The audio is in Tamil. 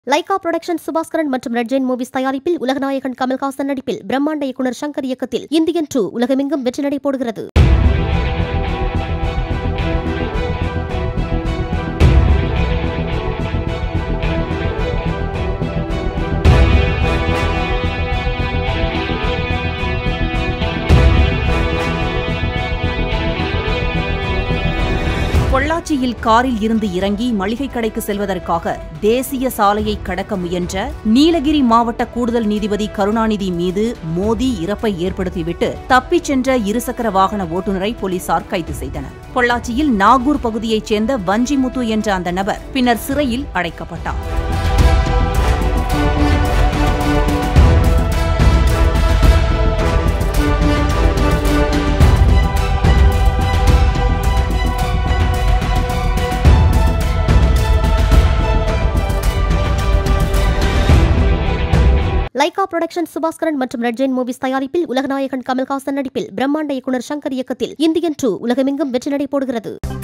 லைகா புரொடக்ஷன் சுபாஸ்கரன் மற்றும் ரெட்ஜெயின் மூவிஸ் தயாரிப்பில் உலகநாயகன் கமல்ஹாசன் நடிப்பில் பிரம்மாண்ட இயக்குனர் சங்கர் இயக்கத்தில் இந்தியன் டூ உலகமெங்கும் வெற்றி நடை போடுகிறது பொள்ளாச்சியில் காரில் இருந்து இறங்கி மளிகை கடைக்கு செல்வதற்காக தேசிய சாலையை கடக்க முயன்ற நீலகிரி மாவட்ட கூடுதல் நீதிபதி கருணாநிதி மீது மோதி இறப்பை ஏற்படுத்திவிட்டு தப்பிச் சென்ற இருசக்கர வாகன ஓட்டுநரை போலீசார் கைது செய்தனர் பொள்ளாச்சியில் நாகூர் பகுதியைச் சேர்ந்த வஞ்சிமுத்து என்ற அந்த நபர் பின்னர் சிறையில் அடைக்கப்பட்டார் லைகா புரொடக்ஷன் சுபாஸ்கரன் மற்றும் ரெட்ஜெயின் மூவிஸ் தயாரிப்பில் உலகநாயகன் கமல்ஹாசன் நடிப்பில் பிரம்மாண்ட இயக்குனர் சங்கர் இயக்கத்தில் இந்தியன் டூ உலகமெங்கும் வெற்றி நடை போடுகிறது